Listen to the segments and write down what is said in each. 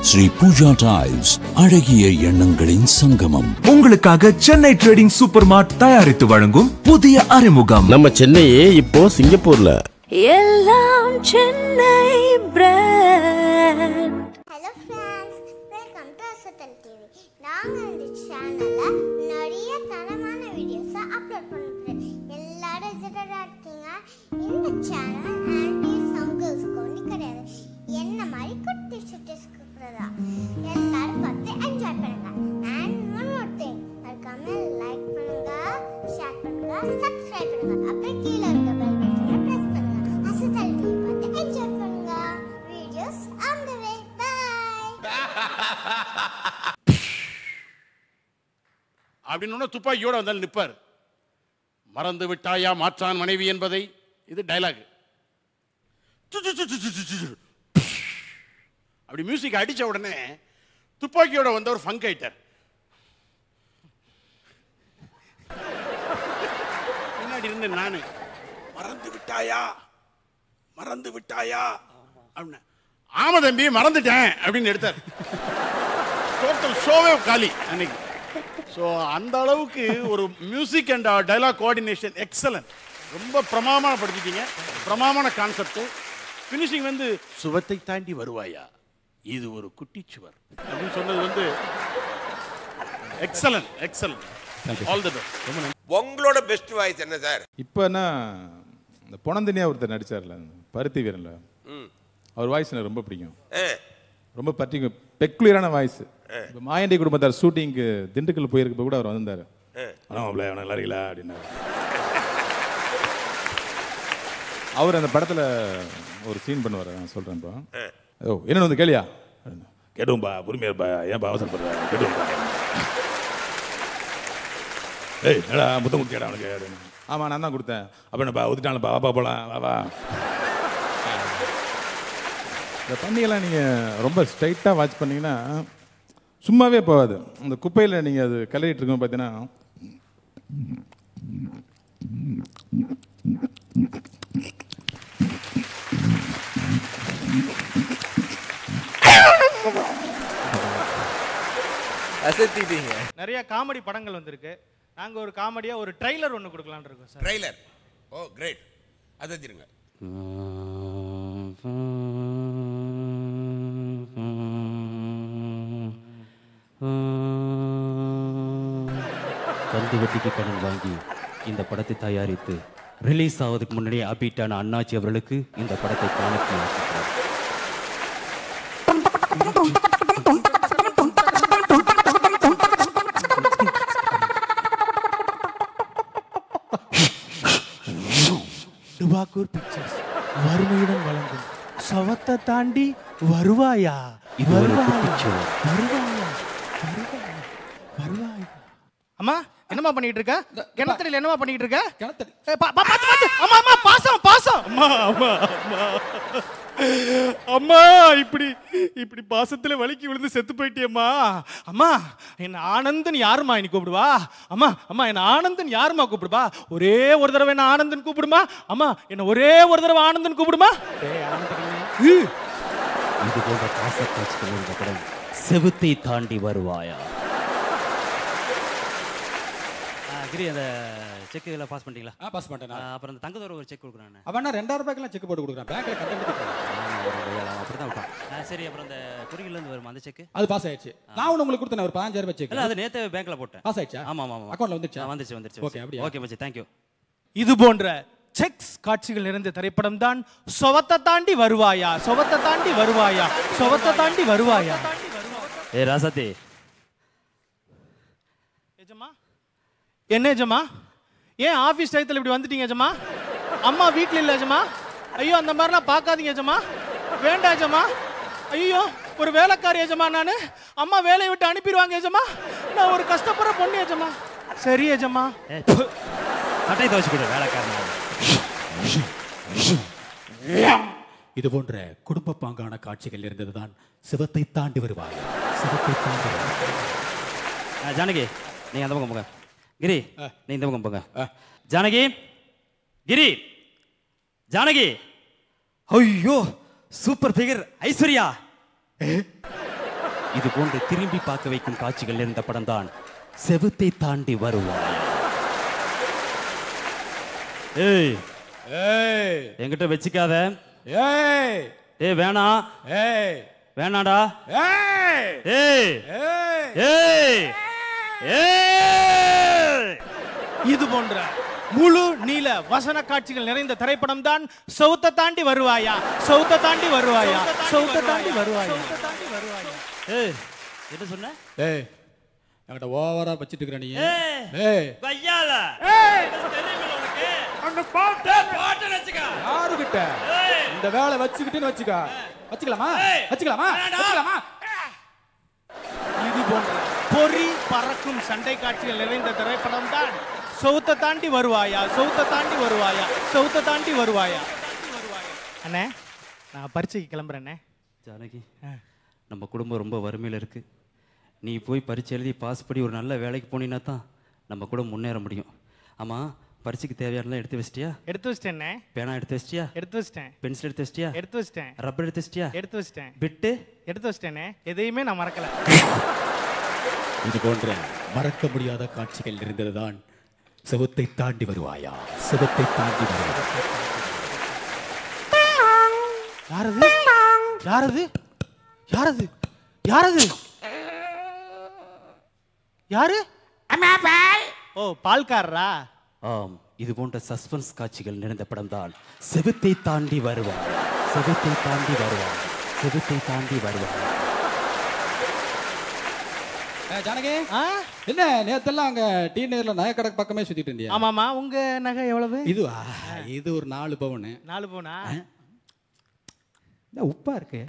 Sri Pooja tiles அழகிய எண்ணங்களின் சங்கமம் உங்களுக்காக சென்னை ட்ரேடிங் சூப்பர் மார்ட் தயாரித்து வழங்கும் புதிய அறிமுகம் நம்ம சென்னையே இப்போ சிங்கப்பூர்ல எல்லாம் Chennai brand hello friends welcome to Asathal TV நாங்கள் இந்த சேனலில் நிறைய தரமான வீடியோஸை அப்லோட் பண்ணுறோம் எல்லாரும் எக்ஸைட்டடாக இருக்கீங்க இந்த சேனல் ஆன்டிஸ் அங்கிள்ஸ்க்கு ஒன்று கிடையாது என்ன மாதிரி குட்டி சுட்டிஸ்க்கு இருக்கிறதா எல்லாரும் பார்த்து என்ஜாய் பண்ணுங்க அண்ட் ஒன் மோர் திங் மறக்காம லைக் பண்ணுங்க ஷேர் பண்ணுங்க சப்ஸ்கிரைப் பண்ணுங்க அப்புறம் கீழே இருக்க பெல் பட்டனை ப்ரெஸ் பண்ணுங்க அசத்தல் டிவி பார்த்து என்ஜாய் பண்ணுங்க videos on the way bye அப்படின்னு துப்பாக்கியோட வந்தால் நிற்பார் மறந்து விட்டாயா மாற்றான் மனைவி என்பதை இது டைலாக் அப்படி மியூசிக் அடிச்ச உடனே துப்பாக்கியோட வந்தவர் ஃபங்க் ஆயிட்டார் பின்னாடி இருந்து நானு மறந்து விட்டாயா மறந்து விட்டாயா அப்படின்னு ஆமா தம்பி மறந்துட்டேன் அப்படின்னு எடுத்தார் டோட்டல் ஷோவே காலி அன்னைக்கு ஸோ அந்த அளவுக்கு ஒரு music and dialogue coordination excellent ரொம்ப பிரமாமான படுத்திட்டீங்க பிரமாமான கான்செப்ட் ஃபினிஷிங் வந்து சுவத்தை தாண்டி வருவாயா இது ஒரு குட்டிச்சுவர் அப்படின்னு சொன்னது வந்து excellent excellent all the best ரொம்ப நன்றி உங்களோட பெஸ்ட் வாய்ஸ் என்ன சார் இப்போனா இந்த பொணந்தனியா ஒருத்தர் நடிச்சார்ல பருத்தி வீரன்ல அவர் வாய்ஸ் எனக்கு ரொம்ப பிடிக்கும் ரொம்ப பர்டிகுலர் பெக்குலரான வாய்ஸ் இப்போ மாயண்டி குடும்பத்தார் ஷூட்டிங்க்கு திண்டுக்கல் போயிருக்கப்ப கூட அவர் வந்திருந்தாரு ஆனால் மாப்பிள்ள அவனை நல்லா இருக்கீங்களா அப்படின்னாரு அவர் அந்த படத்தில் ஒரு சீன் பண்ணுவார் நான் சொல்கிறேன் இப்போ ஓ என்னன்னு வந்து கேளியா கேட்டுவோம்பா பொறுமையாப்பா ஏன்பா அவசரப்படுற கேட்டுவோம்பா ஏய் என்னடா முத்தம் கொடுத்தியாடா அவனுக்கு அப்படின்னு ஆமாம் நான் தான் கொடுத்தேன் அப்போ என்னப்பா ஒத்துட்டான்ப்பா வாப்பா போகலாம் வா வா இந்த பண்ணியெல்லாம் நீங்கள் ரொம்ப ஸ்ட்ரைட்டாக வாட்ச் பண்ணீங்கன்னா சும்மாவே போகாது அந்த குப்பையில் நீங்கள் அது கிளறிட்டு இருக்கும் பார்த்தீங்கன்னா அசத்திட்டீங்க நிறைய காமெடி படங்கள் வந்திருக்கு நாங்க ஒரு காமெடியா ஒரு ட்ரைலர் ஒன்று கொடுக்கலாம்னு இருக்கோம் சார் ட்ரைலர் ஓ கிரேட் அதை வச்சிருங்க கந்து வெட்டிக்கு கடன் வாங்கி இந்த படத்தை தயாரித்து ரிலீஸ் ஆவதுக்கு முன்னாடியே அபீட்டான அண்ணாச்சி அவர்களுக்கு இந்த படத்தை காணிக்கை ஆக்குகிறார். டுபாக்கூர் பிக்சர்ஸ் வறுமையுடன் வழங்கும் சவத்தை தாண்டி வருவாயா இது ஒரு வருவாயா குட்டிச்சுவர். வருவாயா வருவாயா வருவாயா அம்மா என்னம்மா பண்ணிட்டு இருக்க கிணத்துல என்னம்மா பண்ணிட்டு இருக்க கிணத்துல பாத்து பாத்து அம்மா அம்மா பாசம் பாசம் அம்மா அம்மா அம்மா அம்மா இப்படி இப்படி பாசத்துல வலிக்கு விழுந்து செத்து போயிட்டியம்மா அம்மா என்ன ஆனந்தன் யாரும்மா இன்னைக்கு கூப்பிடுவா அம்மா அம்மா என்ன ஆனந்தன் யாரும்மா கூப்பிடுவா ஒரே ஒரு தடவை என்ன ஆனந்தன் கூப்பிடுமா அம்மா என்ன ஒரே ஒரு தடவை ஆனந்தன் கூப்பிடுமா இது போன்ற பாசக்காட்சிகள் இந்த படம் செவுத்தை தாண்டி வருவாயா ஆ, கிரி அந்த செக்குகளை பாஸ் பண்ணிட்டீங்களா ஆ பாஸ் பண்ணிட்டேன் ஆ, அப்புறம் அந்த தங்கத்தோட ஒரு செக் கொடுக்குறானே அவன் நான் ரெண்டாயிரம் ரூபாய்க்கெல்லாம் செக் போட்டு கொடுக்குறான் பேங்க்ல கட்டணம் அப்படிதான் விட்டான் ஆ, சரி அப்புறம் அந்த குறியில இருந்து வருமா அந்த செக் அது பாஸ் ஆயிடுச்சு நான் ஒன்று உங்களுக்கு கொடுத்தேன் ஒரு பதினஞ்சாயிரம் ரூபாய் செக் இல்ல அது நேத்து பேங்க்ல போட்டேன் பாஸ் ஆயிடுச்சா ஆமா ஆமா ஆமா அக்கௌண்ட்ல வந்துருச்சா ஆ, வந்துச்சு வந்துருச்சு ஓகே அப்படியா ஓகே மச்சி தேங்க்யூ இது போன்ற செக்ஸ் காட்சிகள் நிறைந்த திரைப்படம் தான் சொவத்தை தாண்டி வருவாயா சொவத்தை தாண்டி வருவாயா சொவத்தை தாண்டி வருவாயா ஏ ராசாத்தி எஜமா என்ன எஜமா ஏன் ஆபீஸ் டயத்தில் இப்படி வந்துட்டீங்க எஜமா அம்மா வீட்டில் இல்லை எஜமா ஐயோ அந்த மாதிரிலாம் பார்க்காதீங்க எஜமா வேண்டாம் எஜமா ஐயோ ஒரு வேலைக்காரி எஜமா நான் அம்மா வேலையை விட்டு அனுப்பிடுவாங்க எஜமா நான் ஒரு கஷ்டப்படுற பொண்ணு எஜமா சரி எஜமா ஏ, சட்டை துவச்சு கொடு வேலைக்காரன் இது போன்ற குடும்ப பாங்கான காட்சிகள் இருந்ததுதான் சிவத்தை தாண்டி வருவாய் சிவத்தை தாண்டி வருவாய். ஆ, ஜானகி நீங்க அந்த பக்கம் போங்க கிரி நீ இந்த பக்கம் போங்க ஜானகி கிரி ஜானகி ஐயோ சூப்பர் ஃபிகர் ஐஸ்வர்யா இது போன்று திரும்பி பார்க்க வைக்கும் காட்சிகள் இருந்த படம்தான் செவுத்தை தாண்டி வருவாய் ஏய் ஏய் என்கிட்ட வச்சுக்காத ஏய் ஏய் வேணாம் ஏய் வேணாடா ஏய் ஏய் ஏய் ஏய் ஏய் இது போன்ற முழு நீல வசன காட்சிகள் நிறைந்த திரைப்படம் தான் சவுத்த தாண்டி வருவாயா சவுத்த தாண்டி வருவாயா சவுத்த தாண்டி வருவாயா ஏய் என்ன சொன்ன ஏய் என்கிட்ட ஓவரா வச்சிட்டு இருக்கிற நீ ஏய். ஏய் கையால அந்த பாட்டு பாட்டு வச்சுக்க யாருகிட்ட இந்த வேலை வச்சுக்கிட்டுன்னு வச்சுக்க வச்சுக்கலாமா வச்சுக்கலாமா வச்சுக்கலாமா இது போன்ற பொறி பறக்கும் சண்டை காட்சிகள் நிறைந்த திரைப்படம் தான் சவுத்த தாண்டி வருவாயா சவுத்த தாண்டி வருவாயா சவுத்த தாண்டி வருவாயா அண்ணே நான் பரீட்சைக்கு கிளம்புறேண்ணே ஜானகி நம்ம குடும்பம் ரொம்ப வறுமையில் இருக்கு நீ போய் பரீட்சை எழுதி பாஸ் பண்ணி ஒரு நல்ல வேலைக்கு போனீங்கன்னா தான் நம்ம கூட முன்னேற முடியும் ஆமா பரீட்சைக்கு தேவையானலாம் எடுத்து வச்சிட்டியா எடுத்து வச்சிட்டேண்ணே பேனா எடுத்து வச்சிட்டியா எடுத்து வச்சிட்டேன் பென்சில் எடுத்து வச்சிட்டியா எடுத்து வச்சிட்டேன் ரப்பர் எடுத்து வச்சிட்டியா எடுத்து வச்சிட்டேன் பிட்டு எடுத்து வச்சிட்டேனே எதையுமே நான் மறக்கல இது போன்ற மறக்க முடியாத காட்சிகள் இருந்ததுதான் செவத்தை தாண்டி வருவாயா செவத்தை தாண்டி வருவாயா யாரது யாரது யாரது யாரது யாரு ஓ பால்காரரா ஆம் இது போன்ற சஸ்பென்ஸ் காட்சிகள் நிறைந்த படம் தான் செவுத்தை தாண்டி வருவாய் செவுத்தை தாண்டி வருவாய் செவுத்தை தாண்டி வருவாய் ஜானகி என்ன நேத்தெல்லாம் அங்க டீ நேர்ல நகைக்கடை பக்கமே சுத்திட்டு இருந்தியா ஆமாமா உங்க நகை எவ்வளவு இதுவா இது ஒரு நாலு பவுனு நாலு போனா இந்த உப்பா இருக்கு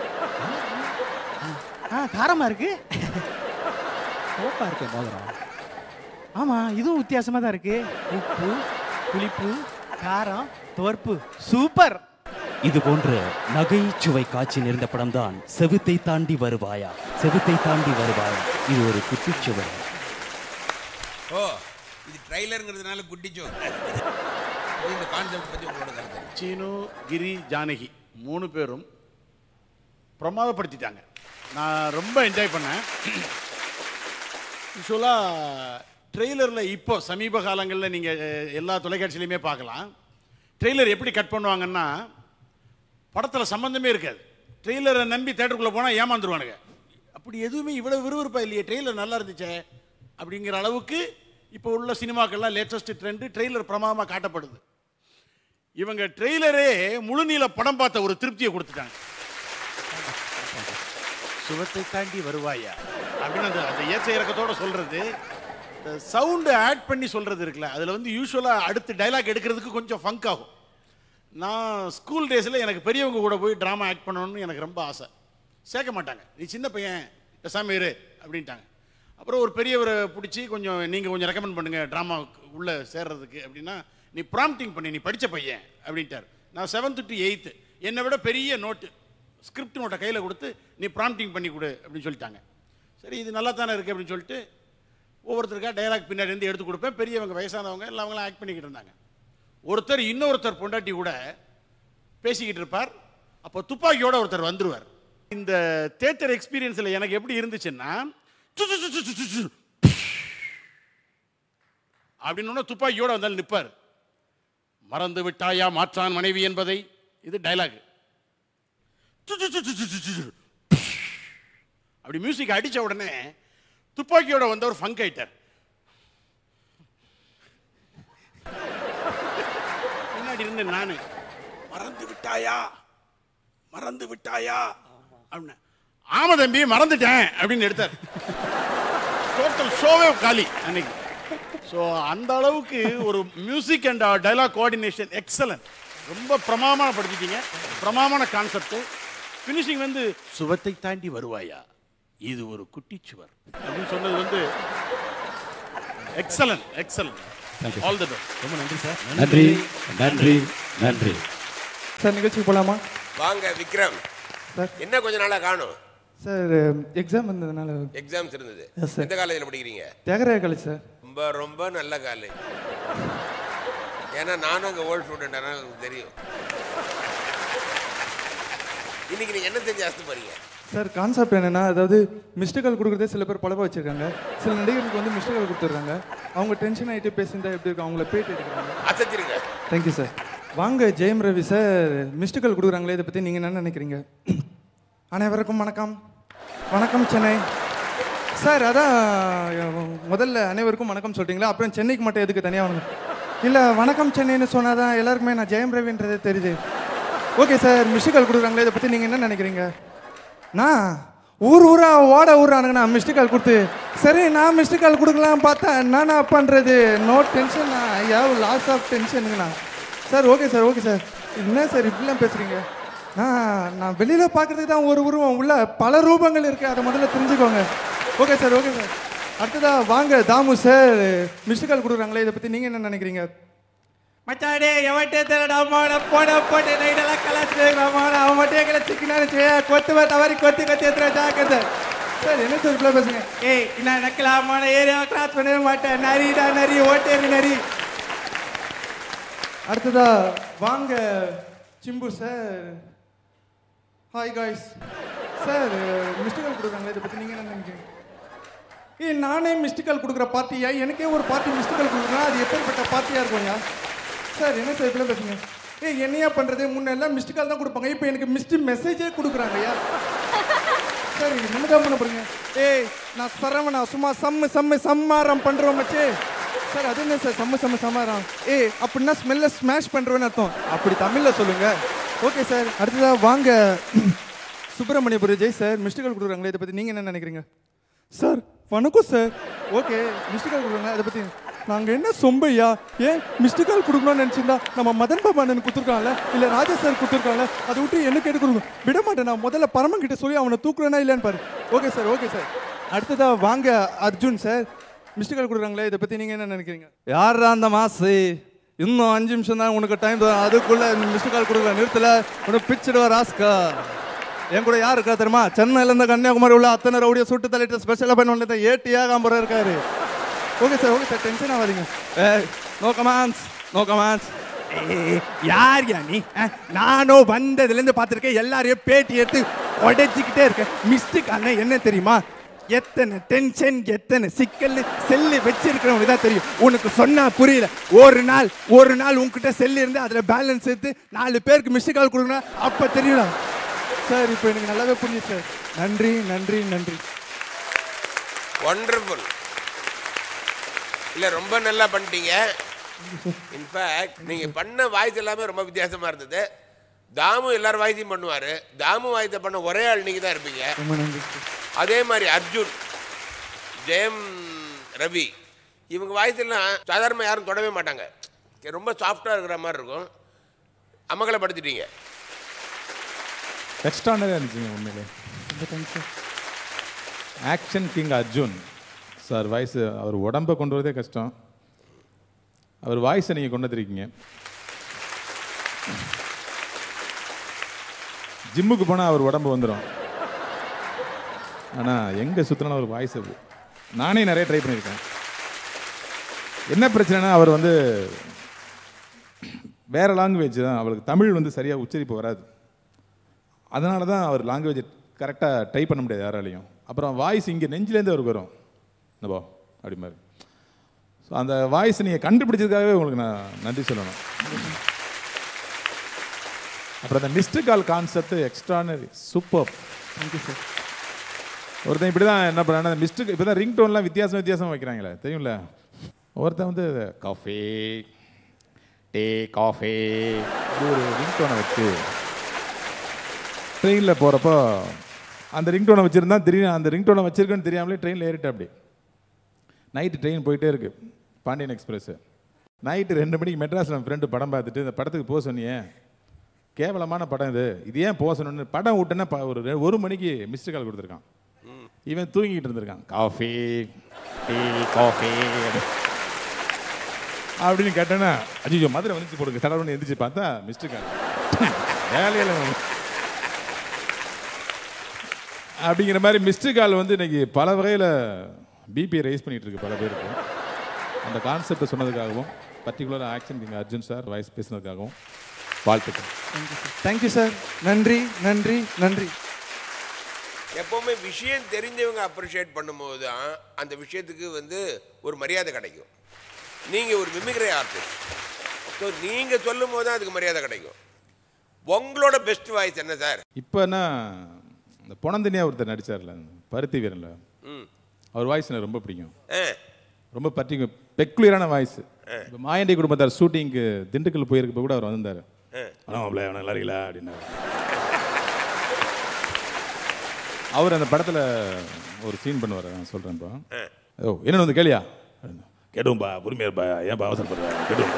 ஆ காரமா இருக்கு உப்பா இருக்கு மோதிரம் ஆமா இதுவும் வித்தியாசமா தான் இருக்கு உப்பு புளிப்பு காரம் துவர்ப்பு சூப்பர் இது போன்ற நகைச்சுவை காட்சி நிறைந்த படம் தான் செவுத்தை தாண்டி வருவாயா செவுத்தை தாண்டி வருவாயா இது ஒரு குட்டிச்சுவை ஓ இது ட்ரைலருங்கிறதுனால குட்டிச்சோ இந்த கான்செப்ட் பத்தி உங்களோட கருத்து என்ன? சீனு கிரி ஜானகி மூணு பேரும் பிரமாதப்படுத்திட்டாங்க நான் ரொம்ப என்ஜாய் பண்ணேன் யூஸ்வலாக ட்ரெய்லரில் இப்போ சமீப காலங்களில் நீங்கள் எல்லா தொலைக்காட்சியிலையுமே பார்க்கலாம் ட்ரெய்லர் எப்படி கட் பண்ணுவாங்கன்னா படத்தில் சம்மந்தமே இருக்காது ட்ரெய்லரை நம்பி தேட்டருக்குள்ளே போனால் ஏமாந்துருவானுங்க அப்படி எதுவுமே இவ்வளோ விறுவிறுப்பா இல்லையே ட்ரெய்லர் நல்லா இருந்துச்சே அப்படிங்கிற அளவுக்கு இப்போ உள்ள சினிமாக்கள்லாம் லேட்டஸ்ட் ட்ரெண்டு ட்ரெய்லர் பிரமாதமாக காட்டப்படுது இவங்க ட்ரெய்லரே முழுநீள படம் பார்த்த ஒரு திருப்தியை கொடுத்துட்டாங்க சுவத்தை தாண்டி வருவாயா அப்படின்னு அந்த அந்த ஏற்ற இறக்கத்தோட சொல்றது சவுண்டு ஆட் பண்ணி சொல்றது இருக்குல்ல அதில் வந்து யூஸ்வலாக அடுத்து டைலாக் எடுக்கிறதுக்கு கொஞ்சம் ஃபங்க் ஆகும் நான் ஸ்கூல் டேஸில் எனக்கு பெரியவங்க கூட போய் ட்ராமா ஆக்ட் பண்ணணும்னு எனக்கு ரொம்ப ஆசை சேர்க்க மாட்டாங்க நீ சின்ன பையன் பேசாம இரு அப்படின்ட்டாங்க அப்புறம் ஒரு பெரியவரை பிடிச்சி கொஞ்சம் நீங்கள் கொஞ்சம் ரெக்கமெண்ட் பண்ணுங்க ட்ராமா உள்ளே சேர்றதுக்கு அப்படின்னா நீ ப்ராம்ப்டிங் பண்ணி நீ படித்த பையன் அப்படின்ட்டார் நான் செவன்த்து டு எயித்து என்னை விட பெரிய நோட்டு ஸ்கிரிப்ட் நோட்டை கையில் கொடுத்து நீ ப்ராம்ப்டிங் பண்ணி கொடு அப்படின்னு சொல்லிட்டாங்க சரி இது நல்லா தானே இருக்குது அப்படின்னு சொல்லிட்டு ஒவ்வொருத்தருக்கா டைலாக் பின்னாடி இருந்து எடுத்து கொடுப்பேன் பெரியவங்க வயசானவங்க எல்லாம் அவங்களாம் ஆக்ட் பண்ணிக்கிட்டு இருந்தாங்க ஒருத்தர் இன்னொருத்தர் பொண்டாட்டி கூட பேசிக்கிட்டு இருப்பார் அப்போ துப்பாக்கியோட ஒருத்தர் வந்துருவார் இந்த தேட்டர் எக்ஸ்பீரியன்ஸில் எனக்கு எப்படி இருந்துச்சுன்னா சு, சு, சு, சு, சு, சு, சு. அப்படின்னு ஒன்று துப்பாக்கியோட வந்தாலும் நிற்பார் மறந்து விட்டாயா மாற்றான் மனைவி என்பதை இது டைலாக் அப்படி மியூசிக் அடிச்ச உடனே துப்பாக்கியோட வந்தவர் ஃபங்க் ஆயிட்டார் பின்னாடி இருந்து நானு மறந்து விட்டாயா மறந்து விட்டாயா அப்படின்னு ஆமா தம்பி மறந்துட்டேன் அப்படின்னு எடுத்தார் டோட்டல் ஷோவே காலி அன்னைக்கு ஸோ அந்த அளவுக்கு ஒரு music and dialogue coordination excellent ரொம்ப பிரமாமான படுத்திட்டீங்க பிரமாமான கான்செப்ட் ஃபினிஷிங் வந்து சுவத்தை தாண்டி வருவாயா இது ஒரு குட்டிச்சுவர் அப்படின்னு சொன்னது வந்து excellent excellent all the best ரொம்ப நன்றி சார் நன்றி நன்றி நன்றி சார் நிகழ்ச்சிக்கு போகலாமா வாங்க விக்ரம் என்ன கொஞ்ச நாளா காணும் சார் எக்ஸாம் வந்ததுனால எக்ஸாம்ஸ் இருந்தது Yes, sir. எந்த காலேஜில் படிக்கிறீங்க தியாகராய காலேஜ் சார் ரொம்ப ரொம்ப நல்ல காலேஜ் ஏன்னா நானும் அங்கே ஓல்ட் ஸ்டூடெண்ட் ஆனால் எனக்கு தெரியும் இன்னைக்கு நீங்க என்ன செஞ்சு அசத்து போறீங்க சார் கான்செப்ட் என்னன்னா அதாவது மிஸ்டு கால் கொடுக்குறதே சில பேர் பழப்ப வச்சிருக்காங்க சில நடிகர்களுக்கு வந்து மிஸ்டு கால் கொடுத்துட்றாங்க அவங்க டென்ஷன் ஆகிட்டு பேசியிருந்தா எப்படி இருக்கும் அவங்கள பேட்டி எடுக்கிறாங்க அசத்திருங்க தேங்க்யூ சார் வாங்க Jayam Ravi sir missed call கொடுக்குறாங்களே இதை பற்றி நீங்கள் என்ன நினைக்கிறீங்க அனைவருக்கும் வணக்கம் வணக்கம் சென்னை சார் அதான் முதல்ல அனைவருக்கும் வணக்கம் சொல்லிட்டீங்களா அப்புறம் சென்னைக்கு மட்டும் எதுக்கு தனியாக வணக்கம் இல்லை வணக்கம் சென்னைன்னு சொன்னால் தான் எல்லாருக்குமே நான் ஜெயம் ரவின்றதே தெரியுது ஓகே சார் மிஸ்டு கால் கொடுக்குறாங்களே இதை பற்றி நீங்கள் என்ன நினைக்கிறீங்க நான் ஊர் ஊரா ஓட ஊரானுங்க நான் மிஸ்டு கால் கொடுத்து சரி நான் மிஸ்டு கால் கொடுக்கலாம் பார்த்தா என்னண்ணா பண்ணுறது நோ டென்ஷன் ஐயா லாஸ் ஆஃப் டென்ஷனுங்கண்ணா sir okay sir okay sir என்ன சார் இப்படிலாம் பேசுகிறீங்க நான் நான் வெளியில் பார்க்குறதுக்கு தான் ஒரு உருவம் உள்ள பல ரூபங்கள் இருக்குது அதை முதல்ல தெரிஞ்சுக்கோங்க ஓகே சார் ஓகே சார் அடுத்ததா வாங்க தாமு சார் மிஸ்டு கால் கொடுக்குறாங்களே இதை பற்றி நீங்கள் என்ன நினைக்கிறீங்க மச்சாடே எவன்ட்டே தெரியடா மாட போட போட்டு நைடெல்லாம் கலாச்சு மாட அவன் மட்டும் எங்களை சிக்கினாரு கொத்து தவறி கொத்தி கொத்தி எத்தனை ஜாக்கிரதை சார் என்ன சார் இப்படி பேசுங்க ஏய் நான் நக்கலாம் மாட ஏரியா கிராஸ் பண்ணவே மாட்டேன் நரிடா நரி ஓட்டேரி நரி அடுத்ததா வாங்க Simbu sir hi guys sir missed call கொடுக்குறாங்களே இதை பற்றி நீங்கள் என்ன நினைக்கிறீங்க ஏய் நானே மிஸ்டு கால் கொடுக்குற பார்ட்டியா எனக்கே ஒரு பார்ட்டி மிஸ்டு கால் கொடுக்குறா அது எப்பேற்பட்ட பார்ட்டியாக இருக்கும்யா சார் என்ன சார் இப்படிலாம் பேசுங்க ஏய் என்னையா பண்ணுறது முன்னெல்லாம் மிஸ்டு கால் தான் கொடுப்பாங்க இப்போ எனக்கு மிஸ்டு மெசேஜே கொடுக்குறாங்கய்யா சார் இது என்ன தான் பண்ண போறீங்க ஏய் நான் சரவணா சும்மா சம்மு சம்மு சம்மாரம் பண்ணுறோம் மச்சே சார் அது என்ன சார் சம்மு சம்மு சம்மாரம் ஏய் அப்படின்னா ஸ்மெல்ல ஸ்மாஷ் பண்ணுறோன்னு அர்த்தம் அப்படி தமிழில் சொல்லுங்க ஓகே சார் அடுத்ததாக வாங்க Subramaniapuram Jai sir missed call கொடுக்குறாங்களே இதை பற்றி நீங்கள் என்ன நினைக்கிறீங்க சார் வணக்கம் சார் ஓகே மிஸ்டு கால் கொடுக்குறாங்க அதை பற்றி நாங்கள் என்ன சொம்பையா ஏன் மிஸ்டு கால் கொடுக்கணும்னு நினச்சிருந்தா நம்ம மதன் பாபா அண்ணன் கொடுத்துருக்காங்கல்ல இல்லை ராஜா சார் கொடுத்துருக்காங்கல்ல அதை விட்டு என்ன கேட்டு கொடுங்க விட மாட்டேன் நான் முதல்ல பரமன் கிட்ட சொல்லி அவனை தூக்குறேனா இல்லைன்னு பாரு ஓகே சார் ஓகே சார் அடுத்ததா வாங்க அர்ஜுன் சார் மிஸ்டு கால் கொடுக்குறாங்களே இதை பற்றி நீங்கள் என்ன நினைக்கிறீங்க யாரா அந்த மாசு இன்னும் அஞ்சு நிமிஷம் தான் உனக்கு டைம் தரும் அதுக்குள்ள மிஸ்டு கால் கொடுக்கல நிறுத்தல உனக்கு பிச்சிடுவா ராஸ்கா என் கூட யார் இருக்கா தெரியுமா சென்னையில இருந்து கன்னியாகுமரி உள்ள அத்தனை ரவுடியை சுட்டு தள்ளிட்டு ஸ்பெஷலாக பண்ண ஏட்டியா காம்பரம் இருக்காரு okay sir okay sir tension ஆகாதீங்க நோ கமான்ஸ் நோ கமான்ஸ் யார் யா நீ அஹ், நானும் வந்ததுலேருந்து பார்த்துருக்கேன் எல்லாரையும் பேட்டி எடுத்து உடைச்சிக்கிட்டே இருக்கேன் மிஸ்டேக் ஆனால் என்ன தெரியுமா எத்தனை டென்ஷன் எத்தனை சிக்கல் செல்லு வச்சிருக்கிறவங்க தான் தெரியும் உனக்கு சொன்னா புரியல ஒரு நாள் ஒரு நாள் உன்கிட்ட செல்லு இருந்து அதில் பேலன்ஸ் எடுத்து நாலு பேருக்கு மிஸ்டு கால் கொடுக்கணும் அப்போ தெரியும் சார் இப்போ எனக்கு நல்லாவே புரியுது சார் நன்றி நன்றி நன்றி ஒண்டர்ஃபுல் இல்ல ரொம்ப நல்லா பண்ணிட்டீங்க இன்ஃபேக்ட் நீங்க பண்ண வாய்ஸ் எல்லாமே ரொம்ப வித்தியாசமா இருந்தது தாமு எல்லாரும் வாய்ஸையும் பண்ணுவாரு தாமு வாய்ஸை பண்ண ஒரே ஆள் நீங்க தான் இருப்பீங்க ரொம்ப நன்றி அதே மாதிரி அர்ஜுன் ஜெயம் ரவி இவங்க வாய்ஸ் எல்லாம் சாதாரணமாக யாரும் தொடவே மாட்டாங்க ரொம்ப சாஃப்டாக இருக்கிற மாதிரி இருக்கும் அமகலப்படுத்திட்டீங்க எக்ஸ்ட்ரானரியாக இருந்துச்சுங்க உண்மையிலே action king Arjun sir voice அவர் உடம்பை கொண்டு வரதே கஷ்டம் அவர் வாய்ஸை நீங்கள் கொண்டு வந்திருக்கீங்க ஜிம்முக்கு போனால் அவர் உடம்பு வந்துடும் ஆனால் எங்கே சுற்றினாலும் அவர் வாய்ஸ் நானே நிறைய ட்ரை பண்ணியிருக்கேன் என்ன பிரச்சனைனா அவர் வந்து வேற லாங்குவேஜ் தான் அவருக்கு தமிழ் வந்து சரியாக உச்சரிப்பு வராது அதனால தான் அவர் லாங்குவேஜ் கரெக்டாக ட்ரை பண்ண முடியாது யாராலையும் அப்புறம் வாய்ஸ் இங்கே நெஞ்சிலேருந்து அவருக்கு வரும் என்னப்பா அப்படி மாதிரி ஸோ அந்த வாய்ஸ் நீங்கள் கண்டுபிடிச்சதுக்காகவே உங்களுக்கு நான் நன்றி சொல்லணும் அப்புறம் அந்த missed call concept extraordinary super thank you sir ஒருத்தன் இப்படி தான் என்ன பண்ணான அந்த மிஸ்டு இப்போ தான் ரிங் டோன்லாம் வித்தியாசம் வித்தியாசம் வைக்கிறாங்களே தெரியும்ல ஒருத்தன் வந்து காஃபி டீ காஃபி இப்படி ஒரு ரிங் டோனை வச்சு ட்ரெயினில் போகிறப்போ அந்த ரிங் டோனை வச்சுருந்தா தெரியும் அந்த ரிங் டோனை வச்சிருக்கேன்னு தெரியாமலே ட்ரெயினில் ஏறிட்டேன் அப்படி நைட்டு ட்ரெயின் போயிட்டே இருக்கு பாண்டியன் எக்ஸ்பிரஸ் நைட்டு ரெண்டு மணிக்கு மெட்ராஸில் என் ஃப்ரெண்டு படம் பார்த்துட்டு இந்த படத்துக்கு போக சொன்னியே கேவலமான படம் இது இது ஏன் போக சொன்னு படம் விட்டேன்னா ப- ஒரு ரெ- ஒரு மணிக்கு மிஸ்டு கால் கொடுத்துருக்கான் இவன் தூங்கிட்டு இருந்திருக்கான் காஃபி டீ காஃபி அப்படின்னு கேட்டேன்னா அஜிஜோ மதுரை வந்துச்சு போடுங்க தடவை எந்திரிச்சு பார்த்தா மிஸ்டு கால் வேலையில் அப்படிங்கிற மாதிரி மிஸ்டு கால் வந்து இன்னைக்கு பல வகையில் பிபி ரைஸ் பண்ணிட்டு இருக்கு பல பேருக்கு அந்த கான்செப்டை சொன்னதுக்காகவும் particular action king Arjun sir voice பேசுனதுக்காகவும் வாழ்த்துக்கள் தேங்க்யூ சார் நன்றி நன்றி நன்றி எப்பவுமே விஷயம் தெரிஞ்சவங்க அப்ரிஷியேட் பண்ணும்போது தான் அந்த விஷயத்துக்கு வந்து ஒரு மரியாதை கிடைக்கும் நீங்கள் ஒரு மிமிக்ரி ஆர்டிஸ்ட் ஸோ நீங்கள் சொல்லும் போது தான் அதுக்கு மரியாதை கிடைக்கும் உங்களோட பெஸ்ட் வாய்ஸ் என்ன சார் இப்போனா இந்த பொணந்தனியா ஒருத்தர் நடிச்சார்ல பருத்தி வீரன்ல ம் அவர் வாய்ஸ் எனக்கு ரொம்ப பிடிக்கும் ஆ ரொம்ப பர்டிகு பெக்குலரான வாய்ஸ் இப்போ மாயண்டி குடும்பத்தார் ஷூட்டிங்க்கு திண்டுக்கல் போயிருக்கப்ப கூட அவர் வந்திருந்தார் ஆனால் மாப்பிள்ள அவனை நல்லா இருக்கல அப்படின்னாரு அவர் அந்த படத்தில் ஒரு சீன் பண்ணுவார் நான் சொல்கிறேன் இப்போ ஓ என்னென்னு வந்து கேளியா கேட்டுவோம்பா பொறுமையா இருப்பா ஏன்பா அவசரப்படுற கேட்டுவோம்பா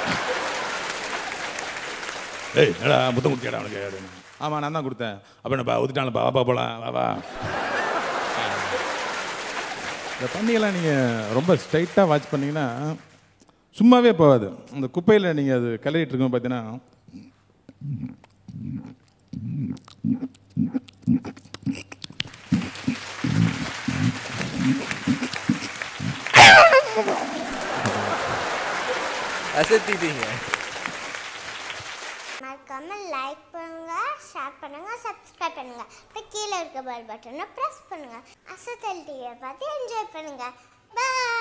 ஏய் என்னடா முத்தம் கொடுத்தியாடா அவனுக்கு அப்படின்னு ஆமாம் நான் தான் கொடுத்தேன் அப்போ என்னப்பா ஊற்றிட்டான்ப்பா வாப்பா போகலாம் வா வா இந்த பண்ணியெல்லாம் நீங்கள் ரொம்ப ஸ்ட்ரைட்டாக வாட்ச் பண்ணீங்கன்னா சும்மாவே போகாது அந்த குப்பையில் நீங்கள் அது கிளறிட்டு இருக்கோம் பார்த்தீங்கன்னா அசத்திட்டீங்க மறக்காம லைக் பண்ணுங்க ஷேர் பண்ணுங்க சப்ஸ்கிரைப் பண்ணுங்க அப்புறம் கீழே இருக்க பெல் பட்டனை ப்ரெஸ் பண்ணுங்க அசத்தல் டிவியை பார்த்து என்ஜாய் பண்ணுங்க பாய்